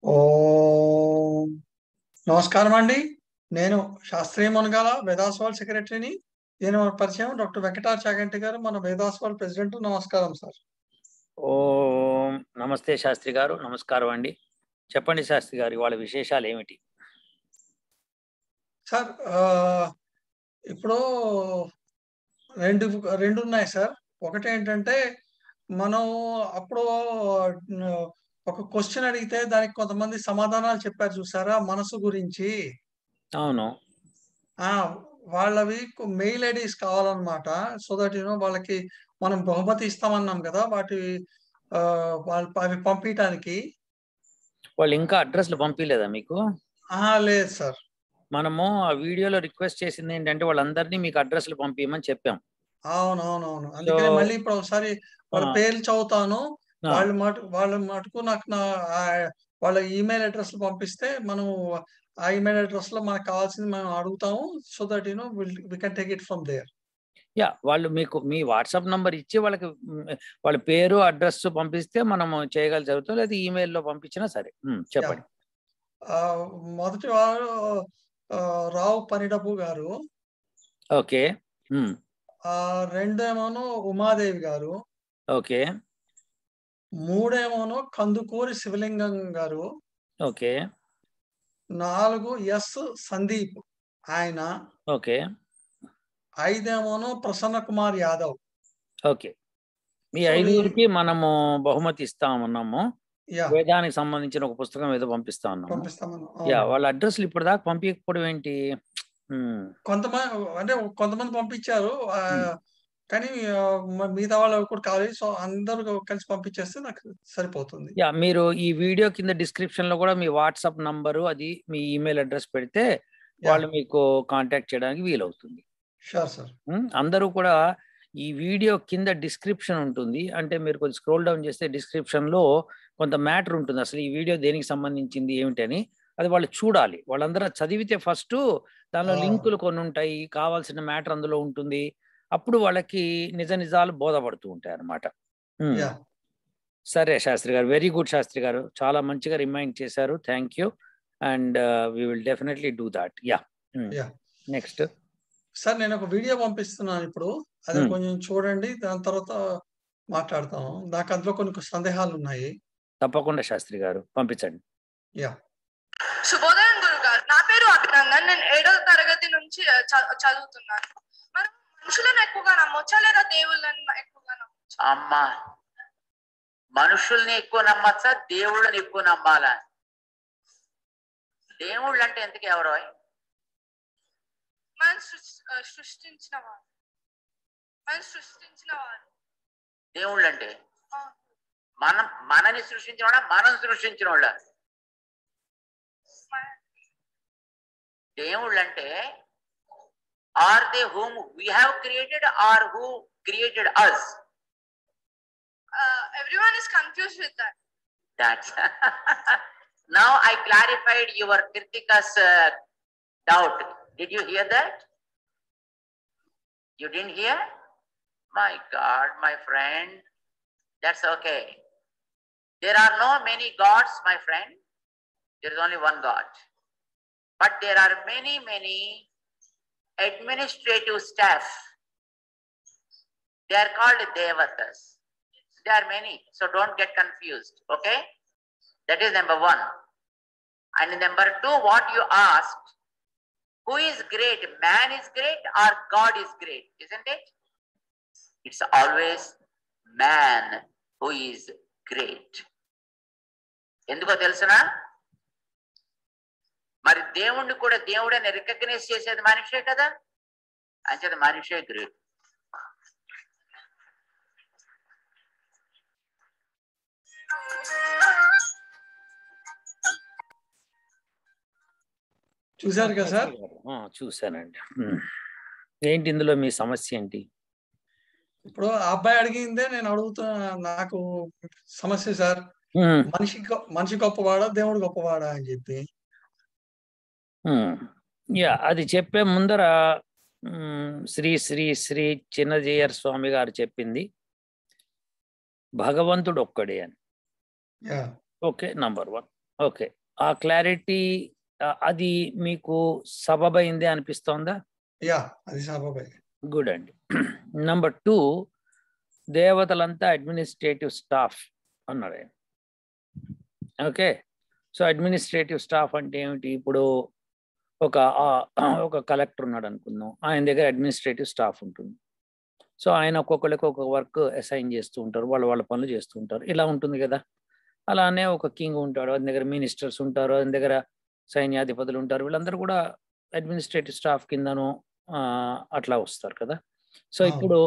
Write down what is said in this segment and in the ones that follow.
ఓం నమస్కారం అండి నేను శాస్త్రీయ మునగాల వేదాస్వాల్ సెక్రటరీని నేను పరిచయం డాక్టర్ వెంకటార్ చాగంటి గారు మన వేదాస్వాల్ ప్రెసిడెంట్ నమస్కారం సార్ ఓం నమస్తే శాస్త్రి గారు నమస్కారం అండి చెప్పండి శాస్త్రి గారు ఇవాళ విశేషాలు ఏమిటి సార్ ఆ, ఇప్పుడు రెండు రెండు ఉన్నాయి సార్ ఒకటి ఏంటంటే మనం అప్పుడు ఆ, ఒక క్వశ్చన్ అడిగితే దానికి కొంతమంది సమాధానాలు చెప్పారు చూసారా మనసు గురించి అవును ఆ వాళ్ళవి మెయిల్ ఐడీస్ కావాలన్నమాట సో దట్ యూనో వాళ్ళకి మనం బహుమతి ఇస్తామన్నాం కదా వాటి ఆ, వాళ్ళు అవి పంపించడానికి వాళ్ళు ఇంకా అడ్రస్లు పంపించలేదా మీకు ఆహా లేదు సార్ మనము ఆ వీడియోలో రిక్వెస్ట్ చేసింది ఏంటంటే వాళ్ళందరినీ మీకు అడ్రస్లు పంపించమని చెప్పాం అవునవునవును అందుకని So- మళ్ళీ ఇప్పుడు ఒకసారి వాళ్ళ ఆ. పేర్లు చదువుతాను ఆ, వాళ్ళ మటు వాళ్ళ మటుకు నాకు నా ఆ, వాళ్ళ ఈమెయిల్ అడ్రస్ పంపిస్తే మనం ఆ ఈమెయిల్ అడ్రస్ లో మనకు కావాల్సింది మనం అడుగుతాము so that you know we can take it from there yeah వాళ్ళు మీకు మీ వాట్సాప్ నంబర్ ఇచ్చి వాళ్ళకి మ్, వాళ్ళ పేరు అడ్రస్ పంపిస్తే మనము చేయగల జరుగుతుంది లేదా ఈమెయిల్లో పంపించినా సరే మ్, చెప్పండి మొదటి వారు ఆ, రావు పనిడబ్బు గారు ఓకే మ్, ఆ రెండేమోను ఉమాదేవి గారు ఓకే మూడేమోను కందుకూరి శివలింగం గారు ఓకే నాలుగు ఎస్ సందీప్ ఆయన ఓకే ఐదేమోను ప్రసన్న కుమార్ యాదవ్ ఓకే మీ So, ఈ- ఐదుగురికి మనము బహుమతి ఇస్తామన్నాము యా వేదానికి సంబంధించిన ఒక పుస్తకం ఏదో పంపిస్తా ఉన్నాము పంపిస్తామను యా అవును. వాళ్ళ అడ్రస్లు ఇప్పుడు దాకా పంపించకపోవడం ఏంటి మ్మ్. కొంతమంది అంటే కొంతమంది పంపించారు ఆ, Hmm. కానీ ఆ, మ- మిగతా వాళ్ళు కూడా కావాలి సో అందరూ కలిసి పంపించేస్తే నాకు సరిపోతుంది యా మీరు ఈ వీడియో కింద డిస్క్రిప్షన్ లో కూడా మీ వాట్సాప్ నంబరు అది మీ ఈమెయిల్ అడ్రస్ పెడితే వాళ్ళు మీకు కాంటాక్ట్ చేయడానికి వీలవుతుంది షూర్ సార్ మ్మ్. అందరూ కూడా ఈ వీడియో కింద డిస్క్రిప్షన్ ఉంటుంది అంటే మీరు కొంచెం స్క్రోల్ డౌన్ చేస్తే డిస్క్రిప్షన్ లో కొంత మ్యాటర్ ఉంటుంది అసలు ఈ వీడియో దేనికి సంబంధించింది ఏమిటని అది వాళ్ళు చూడాలి వాళ్ళందరూ చదివితే ఫస్ట్ దానిలో ఆ. లింకులు కొన్ని ఉంటాయి కావాల్సిన మ్యాటర్ అందులో ఉంటుంది అప్పుడు వాళ్ళకి నిజ నిజాలు బోధపడుతూ ఉంటాయి అన్నమాట మ్మ్. యా సరే శాస్త్రి గారు వెరీ గుడ్ శాస్త్రి గారు చాలా మంచిగా రిమైండ్ చేశారు thank you and we will definitely do that yeah Yeah. Next sir నేను ఒక వీడియో పంపిస్తున్నాను ఇప్పుడు అది Hmm. కొంచెం చూడండి దాని తర్వాత మాట్లాడతాం నాకు అందులో కొన్ని సందేహాలు ఉన్నాయి తప్పకుండా శాస్త్రి గారు పంపించండి యా శుభోదయం గురుగారు నా పేరు అభినందన్ నేను ఏడో తరగతి నుంచి ఆ, చ- చదువుతున్నాను మనం మనుషులను ఎక్కువగా నమ్మొచ్చా లేదా దేవుళ్ళని ఎక్కువగా నమ్మొచ్చా అమ్మా మనుషుల్ని ఎక్కువ నమ్మచ్చా దేవుళ్ళని ఎక్కువ నమ్మాలా దేవుళ్ళు అంటే ఎందుకు ఎవరో మనం సృష్- ఆ, సృష్టించిన వారు మనం సృష్టించిన వారు దేవుళ్ళు అంటే ఆ, మనం మనని సృష్టించిన వాళ్ళ మనం సృష్టించిన వాళ్ళ మన- దేవుళ్ళు అంటే are they whom we have created or who created us ah, everyone is confused with that That's now I clarified your Kritika's uh, doubt. Did you hear that? You didn't hear? My God, my friend, that's okay. There are no many gods, my friend. There is only one God. But there are many, many administrative staff. They are called devatas. There are many, so don't get confused. Okay, that is number one. And number two, what you asked, who is great? Man is great or God is great, isn't it? It's always man who is great. ఎందుకో తెలుసునా మరి దేవుణ్ణి కూడా దేవుడని recognise చేసేది మనిషే కదా అంచేది మనిషే గ్రేట్ చూశారు కదా సార్ ఆ, చూశానండి మ్మ్. ఏంటి ఇందులో మీ సమస్య ఏంటి ఇప్పుడు ఆ అబ్బాయి అడిగిందే నేను అడుగుతున్నా నాకు సమస్య సార్ మ్మ్. మనిషి గొ- మనిషి గొప్పవాడా దేవుడు గొప్పవాడా అని చెప్పి మ్మ్. యా అది చెప్పే ముందర మ్మ్, శ్రీ శ్రీ శ్రీ చిన్నజీయర్ స్వామి గారు చెప్పింది భగవంతుడు ఒక్కడే అని yeah okay number one okay ఆ క్లారిటీ అది మీకు సబబైంది అనిపిస్తోందా యా అది సాబాబాయ్ గుడ్ అండి నంబర్ టూ దేవతలంతా అడ్మినిస్ట్రేటివ్ స్టాఫ్ అన్నాడు ఆయన ఓకే సో అడ్మినిస్ట్రేటివ్ స్టాఫ్ అంటే ఏమిటి ఇప్పుడు ఒక ఆ, ఒక కలెక్టర్ ఉన్నాడు అనుకుందాం ఆయన దగ్గర అడ్మినిస్ట్రేటివ్ స్టాఫ్ ఉంటుంది సో ఆయన ఒక్కొక్కరికి ఒక వర్క్ అసైన్ చేస్తూ ఉంటారు వాళ్ళ వాళ్ళ పనులు చేస్తూ ఉంటారు ఇలా ఉంటుంది కదా అలానే ఒక కింగ్ ఉంటాడు ఆయన దగ్గర మినిస్టర్స్ ఉంటారు ఆయన దగ్గర సైన్యాధిపతులు ఉంటారు వీళ్ళందరూ కూడా అడ్మినిస్ట్రేటివ్ స్టాఫ్ కిందను ఆ, అట్లా వస్తారు కదా సో అవును. ఇప్పుడు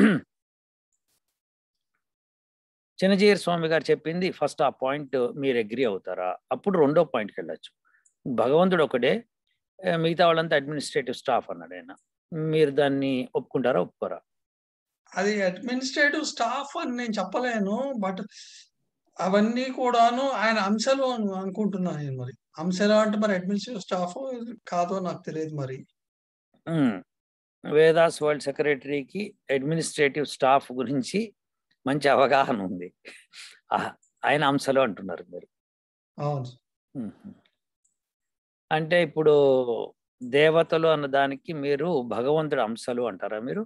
చిన్నజీయర్ స్వామి గారు చెప్పింది ఫస్ట్ ఆ పాయింట్ మీరు అగ్రి అవుతారా అప్పుడు రెండో పాయింట్కి వెళ్ళచ్చు భగవంతుడు ఒకడే ఏ, మిగతా వాళ్ళంతా అడ్మినిస్ట్రేటివ్ స్టాఫ్ అన్నాడు ఆయన మీరు దాన్ని ఒప్పుకుంటారా ఒప్పుకోరా అది అడ్మినిస్ట్రేటివ్ స్టాఫ్ అని నేను చెప్పలేను బట్ అవన్నీ కూడాను ఆయన అంశాలు అని అనుకుంటున్నాను నేను మరి అంశాలు అంటే మరి అడ్మినిస్ట్రేటివ్ స్టాఫ్ కాదో నాకు తెలియదు మరి ఉమ్. వేదాస్ వరల్డ్ సెక్రటరీకి అడ్మినిస్ట్రేటివ్ స్టాఫ్ గురించి మంచి అవగాహన ఉంది ఆ, ఆయన అంశాలు అంటున్నారు మీరు అవును ఉహు. అంటే ఇప్పుడు దేవతలు అన్న దానికి మీరు భగవంతుడి అంశాలు అంటారా మీరు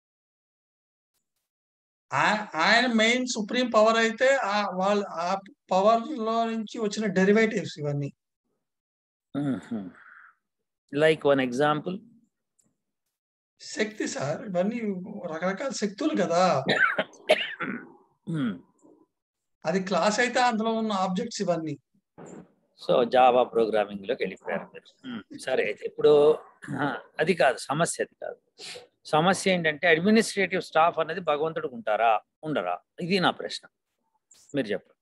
ఆ- ఆయన మెయిన్ సుప్రీం పవర్ అయితే ఆ వాళ్ళ ఆ పవర్ లో నుంచి వచ్చిన డెరివేటివ్స్ ఇవన్నీ లైక్ వన్ ఎగ్జాంపుల్ శక్తి సార్ ఇవన్నీ రకరకాల శక్తులు కదా అది క్లాస్ అయితే అందులో ఉన్న ఆబ్జెక్ట్స్ ఇవన్నీ సో జావా ప్రోగ్రామింగ్ లోకి వెళ్ళిపోయారు మీరు ఉమ్, సరే అయితే ఇప్పుడు ఆ, అది కాదు సమస్య అది కాదు సమస్య ఏంటంటే అడ్మినిస్ట్రేటివ్ స్టాఫ్ అనేది భగవంతుడికి ఉంటారా ఉండరా ఇది నా ప్రశ్న మీరు చెప్పండి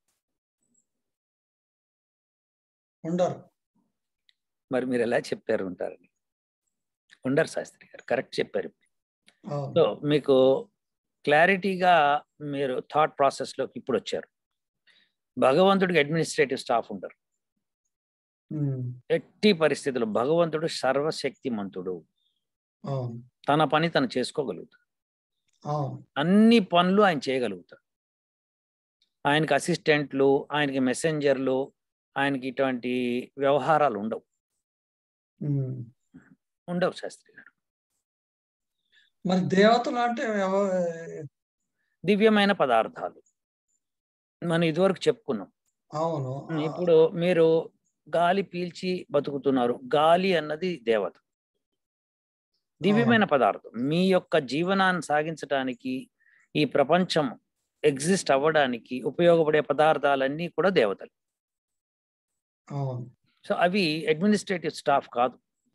ఉండరు మరి మీరు ఎలా చెప్పారు ఉంటారని ఉండరు శాస్త్రి గారు కరెక్ట్ చెప్పారు అవును సో మీకు క్లారిటీగా మీరు థాట్ ప్రాసెస్లోకి ఇప్పుడు వచ్చారు భగవంతుడికి అడ్మినిస్ట్రేటివ్ స్టాఫ్ ఉండరు ఉమ్, ఎట్టి పరిస్థితుల్లో భగవంతుడు సర్వశక్తిమంతుడు అవును తన పని తను చేసుకోగలుగుతాడు అవును అన్ని పనులు ఆయన చేయగలుగుతాడు ఆయనకి అసిస్టెంట్లు ఆయనకి మెసెంజర్లు ఆయనకి ఇటువంటి వ్యవహారాలు ఉండవు ఉమ్. ఉండవు శాస్త్రి గారు మరి దేవతలు అంటే ఎవ- దివ్యమైన పదార్థాలు మనం ఇదివరకు చెప్పుకున్నాం అవును ఇప్పుడు మీరు గాలి పీల్చి బతుకుతున్నారు గాలి అన్నది దేవత దివ్యమైన పదార్థం మీ యొక్క జీవనాన్ని సాగించడానికి ఈ ప్రపంచం ఎగ్జిస్ట్ అవ్వడానికి ఉపయోగపడే పదార్థాలన్నీ కూడా దేవతలు అవును సో అవి అడ్మినిస్ట్రేటివ్ స్టాఫ్ కాదు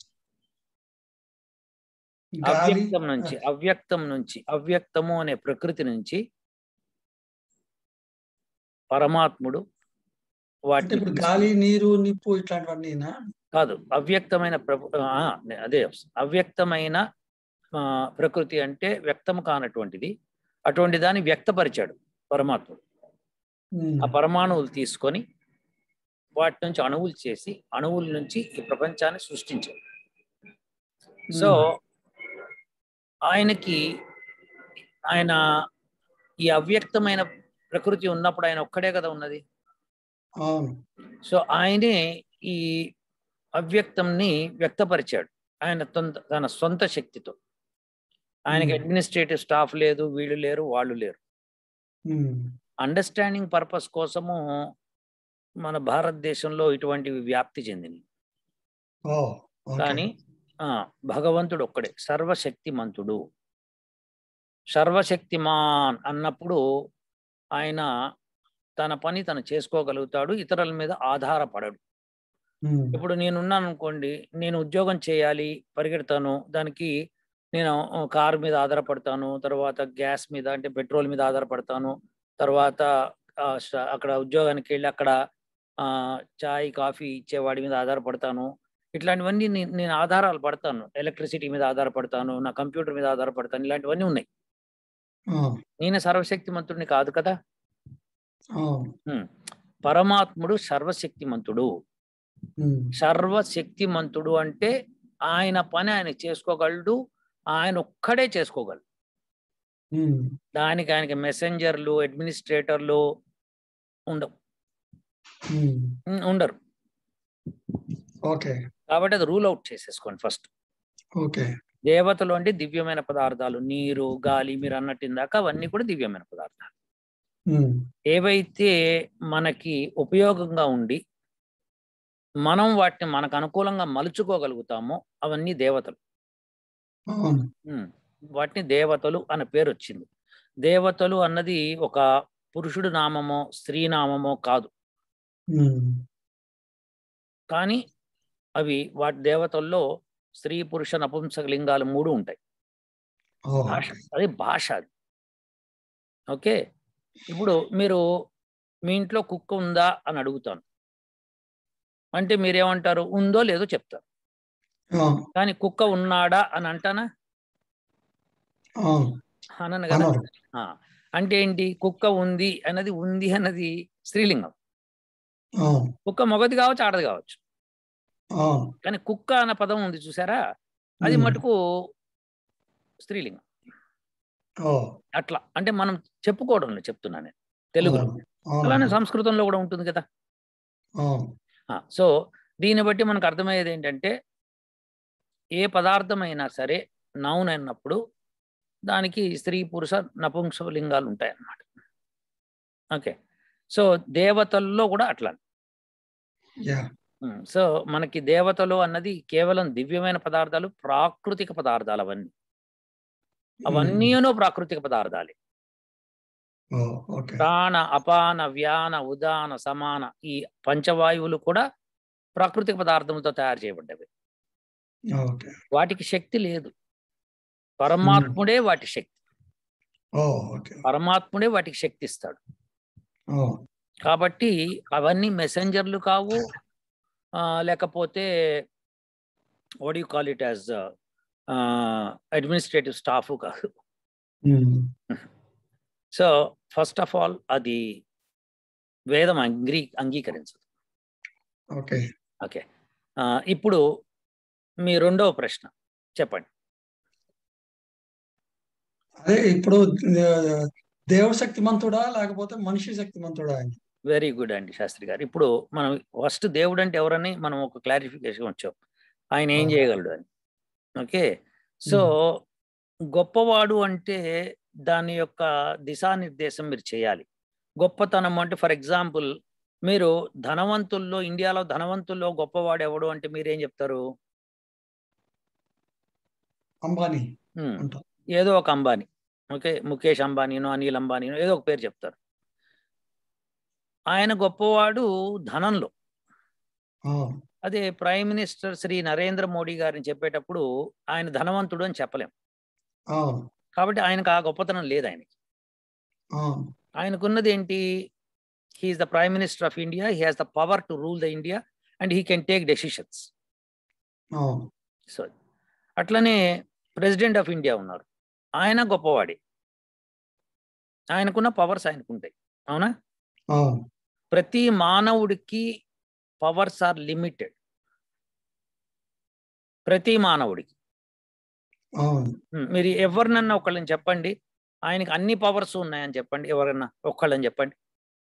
గాలి అవ్యక్తం నుంచి అవ్యక్తం నుంచి అవ్యక్తము అనే ప్రకృతి నుంచి పరమాత్ముడు అంటే వాటిని ఇప్పుడు గాలి నీరు నిప్పు ఇట్లాంటివన్నీనా కాదు అవ్యక్తమైన ప్రభు ఆ, నే- అదే అవ్యక్తమైన ఆ, ప్రకృతి అంటే వ్యక్తం కానటువంటిది అటువంటి దాన్ని వ్యక్తపరిచాడు పరమాత్ముడు ఉమ్, ఆ పరమాణువులు తీసుకొని వాటి నుంచి అణువులు చేసి అణువుల నుంచి ఈ ప్రపంచాన్ని సృష్టించాడు సో ఆయనకి ఆయన ఈ అవ్యక్తమైన ప్రకృతి ఉన్నప్పుడు ఆయన ఒక్కడే కదా ఉన్నది అవును సో ఆయనే ఈ అవ్యక్తంని వ్యక్తపరిచాడు ఆయన తొంత తన సొంత శక్తితో ఆయనకి Hmm. అడ్మినిస్ట్రేటివ్ స్టాఫ్ లేదు వీళ్ళు లేరు వాళ్ళు లేరు ఉమ్, అండర్స్టాండింగ్ పర్పస్ కోసము మన భారతదేశంలో ఇటువంటివి వ్యాప్తి చెందినవి ఓ ఓకే. కానీ ఆ భగవంతుడు ఒక్కడే సర్వశక్తిమంతుడు సర్వశక్తిమాన్ అన్నప్పుడు ఆయన తన పని తను చేసుకోగలుగుతాడు ఇతరుల మీద ఆధారపడడు ఉమ్, ఇప్పుడు నేనున్నాను అనుకోండి నేను ఉద్యోగం చేయాలి పరిగెడతాను దానికి నేను ఆ, కారు మీద ఆధారపడతాను తర్వాత గ్యాస్ మీద అంటే పెట్రోల్ మీద ఆధారపడతాను తర్వాత ఆ, స- అక్కడ ఉద్యోగానికి వెళ్ళి అక్కడ ఆ, చాయ్ కాఫీ ఇచ్చేవాడి మీద ఆధారపడతాను ఇట్లాంటివన్నీ నేను నేను ఆధారాలు పడతాను ఎలక్ట్రిసిటీ మీద ఆధారపడతాను నా కంప్యూటర్ మీద ఆధారపడతాను ఇలాంటివన్నీ ఉన్నాయి అవును నేను సర్వశక్తిమంతుడిని కాదు కదా అవును ఉమ్. పరమాత్ముడు సర్వశక్తిమంతుడు ఉమ్, సర్వశక్తిమంతుడు అంటే ఆయన పని ఆయన చేసుకోగలడు ఆయన ఒక్కడే చేసుకోగలడు ఉమ్, దానికి ఆయనకి మెసెంజర్లు అడ్మినిస్ట్రేటర్లు ఉండవు ఉమ్, ఉమ్, ఉండరు ఓకే కాబట్టి అది రూల్ అవుట్ చేసేసుకోండి ఫస్ట్ ఓకే దేవతలు అంటే దివ్యమైన పదార్థాలు నీరు గాలి మీరు అన్నట్టు ఇందాక అవన్నీ కూడా దివ్యమైన పదార్థాలు ఉమ్, ఏవైతే మనకి ఉపయోగంగా ఉండి మనం వాటిని మనకు అనుకూలంగా మలుచుకోగలుగుతామో అవన్నీ దేవతలు అవును ఉమ్, వాటిని దేవతలు అనే పేరు వచ్చింది దేవతలు అన్నది ఒక పురుషుడు నామమో స్త్రీ నామమో కాదు ఉమ్, కానీ అవి వాటి దేవతల్లో స్త్రీ పురుష నపుంసక లింగాలు మూడు ఉంటాయి ఓ, భాష అది భాష అది ఓకే ఇప్పుడు మీరు మీ ఇంట్లో కుక్క ఉందా అని అడుగుతాను అంటే మీరేమంటారు ఉందో లేదో చెప్తారు అవును కానీ కుక్క ఉన్నాడా అని అంటానా అవును అనను కదా అనరు ఆ, అంటే ఏంటి కుక్క ఉంది అన్నది ఉంది అన్నది స్త్రీలింగం అవును కుక్క మొగది కావచ్చు ఆడది కావచ్చు అవును కానీ కుక్క అన్న పదం ఉంది చూసారా అది ఉమ్, మటుకు స్త్రీలింగం ఓ, అట్లా అంటే మనం చెప్పుకోవడంలో చెప్తున్నా నేను తెలుగులో అవును, అవును, అలానే సంస్కృతంలో కూడా ఉంటుంది కదా అవును ఆ, సో దీన్ని బట్టి మనకు అర్థమయ్యేది ఏంటంటే ఏ పదార్థమైనా సరే నౌన్ అన్నప్పుడు దానికి స్త్రీ పురుష నపుంస లింగాలు ఉంటాయి అన్నమాట ఓకే సో దేవతల్లో కూడా అట్లా యా ఉమ్, సో మనకి దేవతలు అన్నది కేవలం దివ్యమైన పదార్థాలు ప్రాకృతిక పదార్థాలు అవన్నీ అవన్నీనూ ప్రాకృతిక పదార్థాలే ఓ, ఓకే ప్రాణ అపాన వ్యాన ఉదాన సమాన ఈ పంచవాయువులు కూడా ప్రాకృతిక పదార్థములతో తయారు చేయబడ్డవి ఓకే వాటికి శక్తి లేదు పరమాత్ముడే వాటి శక్తి ఓ ఓకే పరమాత్ముడే వాటికి శక్తి ఇస్తాడు ఓ కాబట్టి అవన్నీ మెసెంజర్లు కావు ఆ, లేకపోతే what you call it as administrative staff కాదు um, so first of all అది వేదం అంగీ అంగీకరించదు ఓకే ఓకే ఆ, ఇప్పుడు మీ రెండవ ప్రశ్న చెప్పండి అదే ఇప్పుడు ఆ, దేవుడు శక్తిమంతుడా లేకపోతే మనిషి శక్తిమంతుడా అని వెరీ గుడ్ అండి శాస్త్రి గారు ఇప్పుడు మనం ఫస్ట్ దేవుడు అంటే ఎవరని మనం ఒక క్లారిఫికేషన్ వచ్చాం ఆయన ఏం అవును. చేయగలడు అని ఓకే సో గొప్పవాడు అంటే దాని యొక్క దిశానిర్దేశం మీరు చేయాలి గొప్పతనం అంటే ఫర్ ఎగ్జాంపుల్ మీరు ధనవంతుల్లో ఇండియాలో ధనవంతుల్లో గొప్పవాడు ఎవడు అంటే మీరేం చెప్తారు అంబానీ హ్మ్, అంటాం ఏదో ఒక అంబానీ ఓకే ముఖేష్ అంబానీనో అనిల్ అంబానీనో ఏదో ఒక పేరు చెప్తారు ఆయన గొప్పవాడు ధనంలో అవును అదే ప్రైమ్ మినిస్టర్ శ్రీ నరేంద్ర మోడీ గారిని చెప్పేటప్పుడు ఆయన ధనవంతుడు అని చెప్పలేం అవును కాబట్టి ఆయనకు ఆ గొప్పతనం లేదు ఆయనకి అవును ఆయనకున్నది ఏంటి he is the prime minister of India he has the power to rule the India and he can take decisions అవును సో అట్లనే ప్రెసిడెంట్ ఆఫ్ ఇండియా ఉన్నారు ఆయన గొప్పవాడే ఆయనకున్న పవర్స్ ఆయనకుంటాయి అవునా అవును ప్రతి మానవుడికి పవర్స్ ఆర్ లిమిటెడ్ ప్రతి మానవుడికి అవును ఉమ్, మీరు ఎవరినన్నా ఒకళ్ళని చెప్పండి ఆయనకి అన్ని పవర్స్ ఉన్నాయని చెప్పండి ఎవరన్నా ఒక్కళ్ళని చెప్పండి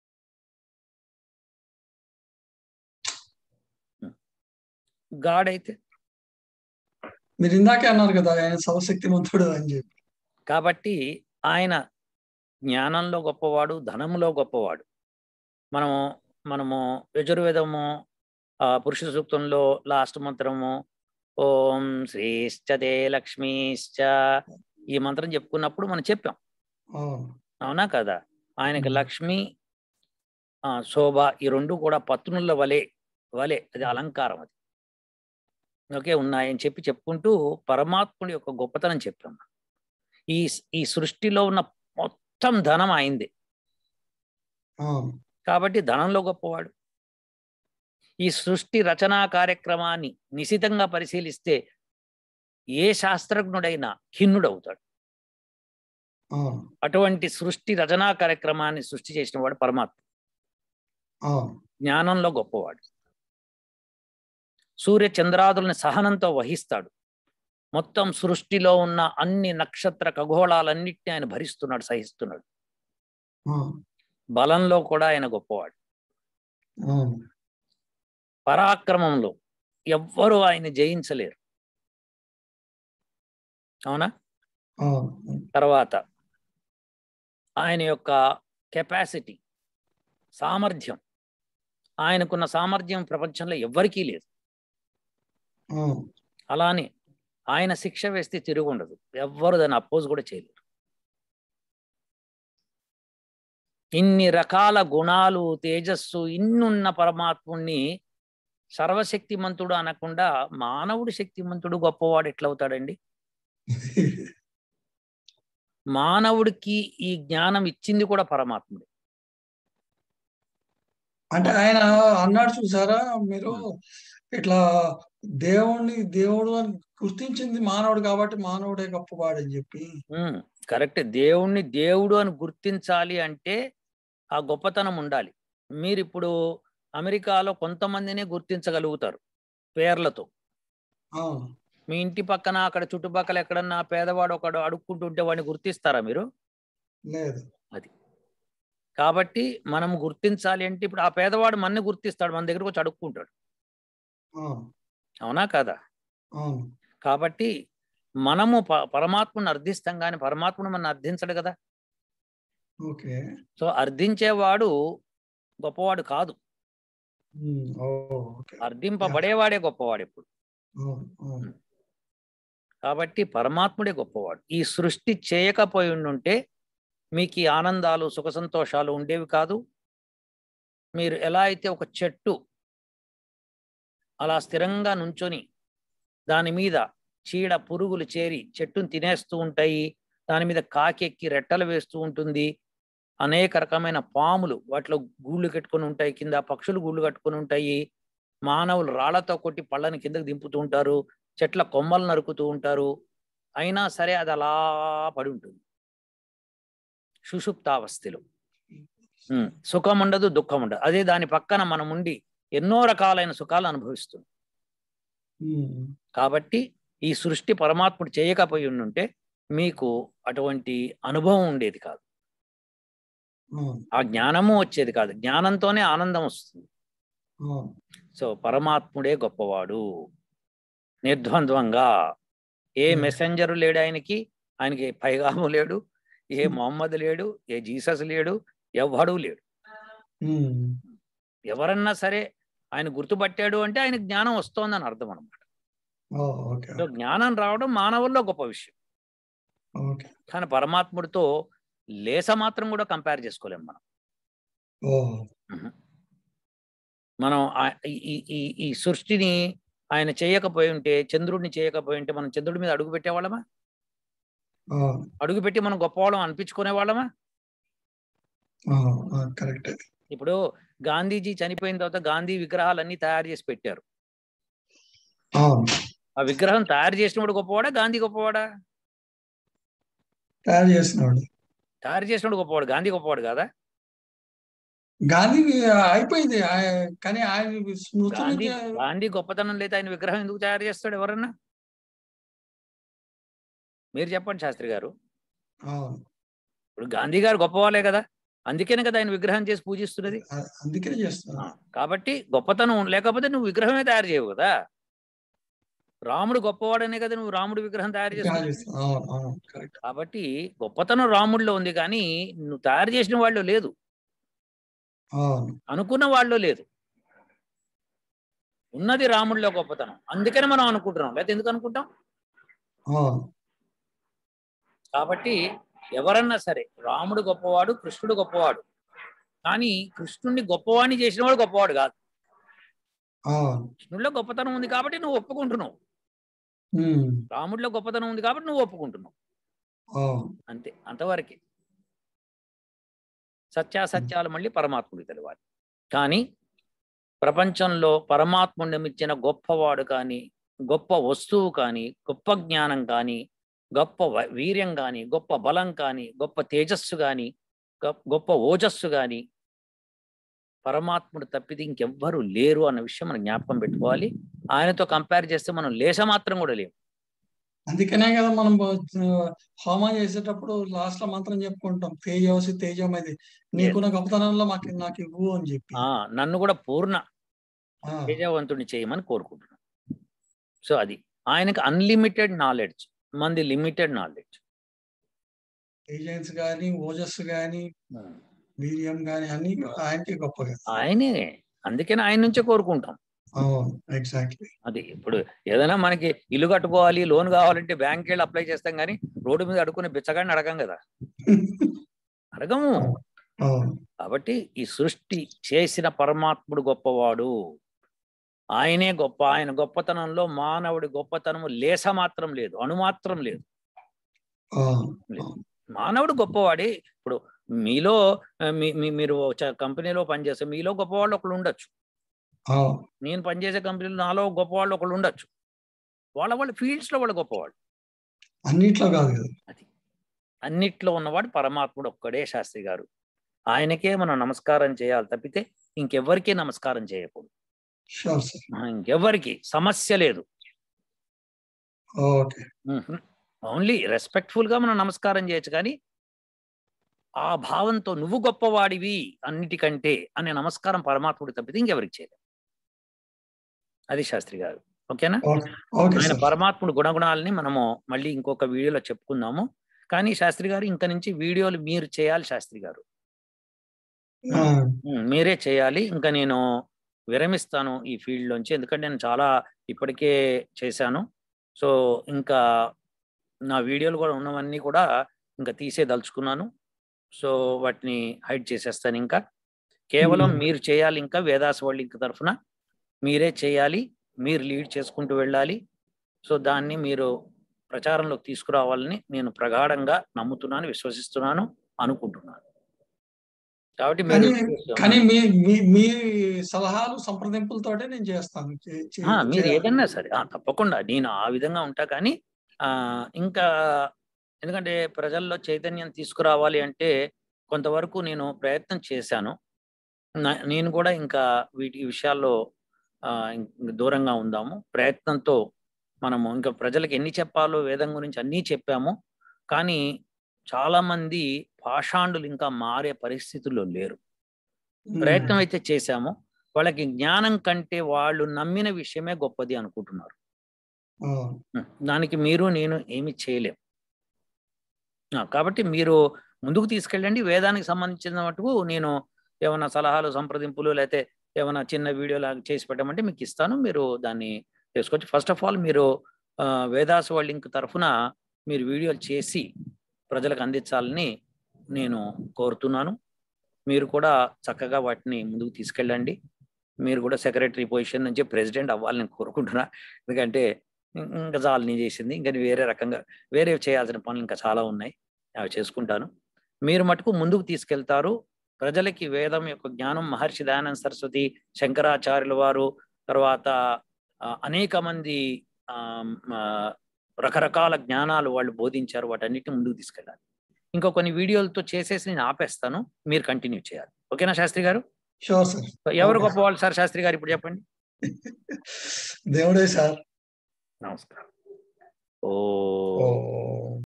గాడ్ అయితే మీరు ఇందాకే అన్నారు కదా ఆయన సర్వశక్తిమంతుడు అని చెప్పి కాబట్టి ఆయన జ్ఞానంలో గొప్పవాడు ధనంలో గొప్పవాడు మనము మనము యజుర్వేదము ఆ, పురుష సూక్తంలో లాస్ట్ మంత్రము ఓం శ్రీశ్చతే లక్ష్మీశ్చ ఈ మంత్రం చెప్పుకున్నప్పుడు మనం చెప్పాం అవును అవునా కదా ఆయనకి మ్మ్. లక్ష్మి ఆ, శోభ ఈ రెండు కూడా పత్నుల వలె వలె అది అలంకారం అది ఓకే ఉన్నాయని చెప్పి చెప్పుకుంటూ పరమాత్ముడి యొక్క గొప్పతనం చెప్పాం ఈ ఈ సృష్టిలో ఉన్న మొత్తం ధనం అయింది అవును కాబట్టి ధనంలో గొప్పవాడు ఈ సృష్టి రచనా కార్యక్రమాన్ని నిశితంగా పరిశీలిస్తే ఏ శాస్త్రజ్ఞుడైనా ఖిన్నుడవుతాడు అవును అటువంటి సృష్టి రచనా కార్యక్రమాన్ని సృష్టి చేసిన వాడు పరమాత్మ అవును జ్ఞానంలో గొప్పవాడు సూర్య చంద్రాదుల్ని సహనంతో వహిస్తాడు మొత్తం సృష్టిలో ఉన్న అన్ని నక్షత్ర ఖగోళాలన్నిటిని ఆయన భరిస్తున్నాడు సహిస్తున్నాడు అవును బలంలో కూడా ఆయన గొప్పవాడు అవును పరాక్రమంలో ఎవ్వరూ ఆయన జయించలేరు అవునా అవును తర్వాత ఆయన యొక్క కెపాసిటీ సామర్థ్యం ఆయనకున్న సామర్థ్యం ప్రపంచంలో ఎవ్వరికీ లేదు అవును అలానే ఆయన శిక్ష వేస్తే తిరుగుండదు ఎవ్వరు దాన్ని అపోజ్ కూడా చేయలేరు ఇన్ని రకాల గుణాలు తేజస్సు ఇన్నున్న పరమాత్ముణ్ణి సర్వశక్తిమంతుడు అనకుండా మానవుడు శక్తిమంతుడు గొప్పవాడు ఎట్లవుతాడండి మానవుడికి ఈ జ్ఞానం ఇచ్చింది కూడా పరమాత్ముడే అంటే ఆయన అన్నాడు చూసారా మీరు ఇట్లా దేవుణ్ణి దేవుడు అని గుర్తించింది మానవుడు కాబట్టి మానవుడే గొప్పవాడు అని చెప్పి ఉమ్, కరెక్ట్ దేవుణ్ణి దేవుడు అని గుర్తించాలి అంటే ఆ గొప్పతనం ఉండాలి మీరు ఇప్పుడు అమెరికాలో కొంతమందినే గుర్తించగలుగుతారు పేర్లతో అవును మీ ఇంటి పక్కన అక్కడ చుట్టుపక్కల ఎక్కడన్నా పేదవాడు ఒకడు అడుక్కుంటుంటే వాడిని గుర్తిస్తారా మీరు లేదు కాబట్టి మనం గుర్తించాలి అంటే ఇప్పుడు ఆ పేదవాడు మన్ని గుర్తిస్తాడు మన దగ్గరకు వచ్చి అడుక్కుంటాడు అవును అవునా కదా అవును కాబట్టి మనము ప పరమాత్మను అర్థిస్తాం కానీ పరమాత్ముడు మన అర్థించడు కదా ఓకే సో అర్థించేవాడు గొప్పవాడు కాదు ఉమ్, ఓ ఓకే అర్థింపబడేవాడే గొప్పవాడు ఎప్పుడు అవును అవును కాబట్టి పరమాత్ముడే గొప్పవాడు ఈ సృష్టి చేయకపోయి ఉండుంటే మీకు ఈ ఆనందాలు సుఖ సంతోషాలు ఉండేవి కాదు మీరు ఎలా అయితే ఒక చెట్టు అలా స్థిరంగా నుంచొని దాని మీద చీడ పురుగులు చేరి చెట్టును తినేస్తూ ఉంటాయి దాని మీద కాకెక్కి రెట్టలు వేస్తూ ఉంటుంది అనేక రకమైన పాములు వాటిలో గూళ్ళు కట్టుకొని ఉంటాయి కింద పక్షులు గూళ్ళు కట్టుకొని ఉంటాయి మానవులు రాళ్లతో కొట్టి పళ్ళని కిందకు దింపుతూ ఉంటారు చెట్ల కొమ్మలు నరుకుతూ ఉంటారు అయినా సరే అది అలా పడి ఉంటుంది సుషుప్తావస్థలో ఉమ్, సుఖం ఉండదు దుఃఖం ఉండదు అదే దాని పక్కన మనం ఉండి ఎన్నో రకాలైన సుఖాలు అనుభవిస్తుంది ఉమ్, కాబట్టి ఈ సృష్టి పరమాత్ముడు చేయకపోయి ఉండుంటే మీకు అటువంటి అనుభవం ఉండేది కాదు అవును ఆ జ్ఞానము వచ్చేది కాదు జ్ఞానంతోనే ఆనందం వస్తుంది అవును సో పరమాత్ముడే గొప్పవాడు నిర్ద్వంద్వంగా ఏ Hmm. మెసెంజరు లేడు ఆయనకి ఆయనకి పైగాము లేడు ఏ మొహమ్మద్ లేడు ఏ జీసస్ లేడు ఎవ్వడూ లేడు ఉమ్, ఎవరన్నా సరే ఆయన గుర్తుపట్టాడు అంటే ఆయన జ్ఞానం వస్తోందని అర్థం అనమాట ఓ ఓకే సో జ్ఞానం రావడం మానవుల్లో గొప్ప విషయం ఓకే కానీ పరమాత్ముడితో లేస మాత్రం కూడా కంపేర్ చేసుకోలేం మనం ఓ మనం ఆ- ఈ- ఈ- ఈ ఈ సృష్టిని ఆయన చేయకపోయి ఉంటే చంద్రుడిని చేయకపోయి ఉంటే మనం చంద్రుడి మీద అడుగు పెట్టేవాళ్ళమా అవును అడుగు పెట్టి మనం గొప్పవాళ్ళం అనిపించుకునే వాళ్ళమా అవును కరెక్ట్ ఇప్పుడు గాంధీజీ చనిపోయిన తర్వాత గాంధీ విగ్రహాలన్నీ తయారు చేసి పెట్టారు అవును ఆ విగ్రహం తయారు చేసినప్పుడు గొప్పవాడా గాంధీ గొప్పవాడా తయారు చేసినాడు తయారు చేసినప్పుడు గొప్పవాడు గాంధీ గొప్పవాడు కాదా గాంధీ అయిపోయింది ఆయ- కానీ ఆయన స్మృతులు గాంధీ గాంధీ గొప్పతనం లేదా ఆయన విగ్రహం ఎందుకు తయారు చేస్తాడు ఎవరన్నా మీరు చెప్పండి శాస్త్రి గారు అవును ఇప్పుడు గాంధీ గారు గొప్పవాళ్ళే కదా అందుకనే కదా ఆయన విగ్రహం చేసి పూజిస్తున్నది అ- అందుకనే ఆ, చేస్తున్నారు కాబట్టి గొప్పతనం లేకపోతే నువ్వు విగ్రహమే తయారు చేయవు కదా రాముడు గొప్పవాడనే కదా నువ్వు రాముడు విగ్రహం తయారు తయారు చేస్తున్నావు చేస్తున్నారు అవును అవును కరెక్ట్ కాబట్టి గొప్పతనం రాముడిలో ఉంది కానీ నువ్వు తయారు చేసిన వాళ్ళు లేదు అవును అనుకున్న వాళ్ళు లేదు ఉన్నది రాముడిలో గొప్పతనం అందుకని మనం అనుకుంటున్నాం లేకపోతే ఎందుకు అనుకుంటాం అవును కాబట్టి ఎవరన్నా సరే రాముడు గొప్పవాడు కృష్ణుడు గొప్పవాడు కానీ కృష్ణుడిని గొప్పవాడిని చేసిన వాడు గొప్పవాడు కాదు అవును కృష్ణుడిలో గొప్పతనం ఉంది కాబట్టి నువ్వు ఒప్పుకుంటున్నావు ఉమ్, రాముడిలో గొప్పతనం ఉంది కాబట్టి నువ్వు ఒప్పుకుంటున్నావు అవును అంతే అంతవరకే సత్యాసత్యాలు మళ్ళీ పరమాత్ముడికి తెలియాలి కానీ ప్రపంచంలో పరమాత్ముడిని మించిన గొప్పవాడు కానీ గొప్ప వస్తువు కానీ గొప్ప జ్ఞానం కానీ గొప్ప వ- వీర్యం కానీ గొప్ప బలం కానీ గొప్ప తేజస్సు కానీ గొప్ప ఓజస్సు కానీ పరమాత్ముడు తప్పితే ఇంకెవ్వరూ లేరు అన్న విషయం మనం జ్ఞాపకం పెట్టుకోవాలి ఆయనతో కంపేర్ చేస్తే మనం లేశ మాత్రం కూడా లేవు అందుకనే కదా మనం బ- హోమం చేసేటప్పుడు లాస్ట్ లో మంత్రం చెప్పుకుంటాం తేజవసి తేజమది నీకున్న గొప్పతనంలో మాకు నాకు ఇవ్వు అని చెప్పి ఆ నన్ను కూడా పూర్ణ ఆ, తేజవంతుడిని చేయమని కోరుకుంటున్నాను సో అది ఆయనకి అన్లిమిటెడ్ నాలెడ్జ్ మంది లిమిటెడ్ నాలెడ్జ్ ఏజెంట్స్ కానీ ఓజస్ కానీ వీర్యం కానీ అన్ని ఆయనకి గొప్పగా ఆయనే అందుకని ఆయన నుంచే కోరుకుంటాం అవును ఎగ్జాక్ట్లీ అది ఇప్పుడు ఏదైనా మనకి ఇల్లు కట్టుకోవాలి లోన్ కావాలంటే బ్యాంక్ వెళ్ళి అప్లై చేస్తాం కానీ రోడ్డు మీద అడుక్కునే బిచ్చగాడిని అడగం కదా అడగము అవును కాబట్టి ఈ సృష్టి చేసిన పరమాత్ముడు గొప్పవాడు ఆయనే గొప్ప ఆయన గొప్పతనంలో మానవుడి గొప్పతనము లేస మాత్రం లేదు అణుమాత్రం లేదు అవును మానవుడు గొప్పవాడే ఇప్పుడు మీలో ఆ, మీ మీ- మీరు చ- కంపెనీలో పనిచేస్తే మీలో గొప్పవాళ్ళు ఒకళ్ళు ఉండొచ్చు అవును నేను పనిచేసే కంపెనీలో నాలో గొప్పవాళ్ళు ఒకళ్ళు ఉండొచ్చు వాళ్ళ వాళ్ళ ఫీల్డ్స్ లో వాళ్ళు గొప్పవాళ్ళు అన్నిట్లో కాదు కదా అన్నిట్లో ఉన్నవాడు పరమాత్ముడు ఒక్కడే శాస్త్రి గారు ఆయనకే మనం నమస్కారం చేయాలి తప్పితే ఇంకెవ్వరికీ నమస్కారం చేయకూడదు షూర్ సార్ ఆ, ఇంకెవ్వరికి సమస్య లేదు ఓకే ఓన్లీ రెస్పెక్ట్ఫుల్ గా మనం నమస్కారం చేయొచ్చు కానీ ఆ భావంతో నువ్వు గొప్పవాడివి అన్నిటికంటే అనే నమస్కారం పరమాత్ముడు తప్పితే ఇంకెవరికి చేయలేదు అది శాస్త్రి గారు ఓకేనా ఓకే ఓకే ఆయన సార్ పరమాత్ముడు గుణగుణాలని మనము మళ్ళీ ఇంకొక వీడియోలో చెప్పుకుందాము కానీ శాస్త్రి గారు ఇంక నుంచి వీడియోలు మీరు చేయాలి శాస్త్రి గారు ఆ, ఉమ్, మీరే చేయాలి ఇంకా నేను విరమిస్తాను ఈ ఫీల్డ్ లోంచి ఎందుకంటే నేను చాలా ఇప్పటికే చేశాను సో ఇంకా నా వీడియోలు కూడా ఉన్నవన్నీ కూడా ఇంకా తీసేదలుచుకున్నాను సో వాటిని హైడ్ చేసేస్తాను ఇంకా కేవలం Hmm. మీరు చేయాలి ఇంకా వేదాస్ వరల్డ్ ఇంక తరఫున మీరే చేయాలి మీరు లీడ్ చేసుకుంటూ వెళ్ళాలి సో దాన్ని మీరు ప్రచారంలోకి తీసుకురావాలని నేను ప్రగాఢంగా నమ్ముతున్నాను విశ్వసిస్తున్నాను అనుకుంటున్నాను కాబట్టి మీరు కానీ కానీ మీ మీ మీ సలహాలు సంప్రదింపులతోటే నేను చేస్తాను చే- చే- ఆ, మీరు చేయాలి. ఏదన్నా సరే ఆ, తప్పకుండా నేను ఆ విధంగా ఉంటా కానీ ఆ ఇంకా ఎందుకంటే ప్రజల్లో చైతన్యం తీసుకురావాలి అంటే కొంతవరకు నేను ప్రయత్నం చేశాను నా- నేను కూడా ఇంకా వీటి ఈ విషయాల్లో ఆ, ఇంక దూరంగా ఉందాము ప్రయత్నంతో మనము ఇంకా ప్రజలకు ఎన్ని చెప్పాలో వేదం గురించి అన్నీ చెప్పాము కానీ చాలా మంది పాషాండులు ఇంకా మారే పరిస్థితుల్లో లేరు ప్రయత్నం అయితే చేశాము వాళ్ళకి జ్ఞానం కంటే వాళ్ళు నమ్మిన విషయమే గొప్పది అనుకుంటున్నారు ఆ, ఉం. దానికి మీరు నేను ఏమి చేయలేం ఆ, కాబట్టి మీరు ముందుకు తీసుకెళ్ళండి వేదానికి సంబంధించిన మటుకు నేను ఏమైనా సలహాలు సంప్రదింపులు లేకపోతే ఏమైనా చిన్న వీడియో లాగా చేసి పెట్టమంటే మీకు ఇస్తాను మీరు దాన్ని చేసుకోవచ్చు ఫస్ట్ ఆఫ్ ఆల్ మీరు ఆ, వేదాస్ వరల్డ్ లింక్ తరఫున మీరు వీడియోలు చేసి ప్రజలకు అందించాలని నేను కోరుతున్నాను మీరు కూడా చక్కగా వాటిని ముందుకు తీసుకెళ్ళండి మీరు కూడా సెక్రటరీ పొజిషన్ నుంచి ప్రెసిడెంట్ అవ్వాలని కోరుకుంటున్నా ఎందుకంటే ఇం- ఇంకా చాలు నేను చేసింది ఇంకా వేరే రకంగా వేరే చేయాల్సిన పనులు ఇంకా చాలా ఉన్నాయి అవి చేసుకుంటాను మీరు మటుకు ముందుకు తీసుకెళ్తారు ప్రజలకి వేదం యొక్క జ్ఞానం మహర్షి దయానంద సరస్వతి శంకరాచార్యుల వారు తర్వాత ఆ, అనేక మంది ఆ, ఆ, రకరకాల జ్ఞానాలు వాళ్ళు బోధించారు వాటన్నిటిని ముందుకు తీసుకెళ్ళాలి ఇంకా కొన్ని వీడియోలతో చేసేసి నేను ఆపేస్తాను మీరు కంటిన్యూ చేయాలి ఓకేనా శాస్త్రి గారు షూర్ సార్ ఎవరు Okay. గొప్పవాళ్ళు సార్ శాస్త్రి గారు ఇప్పుడు చెప్పండి దేవుడే సార్ నమస్కారం ఓ ఓ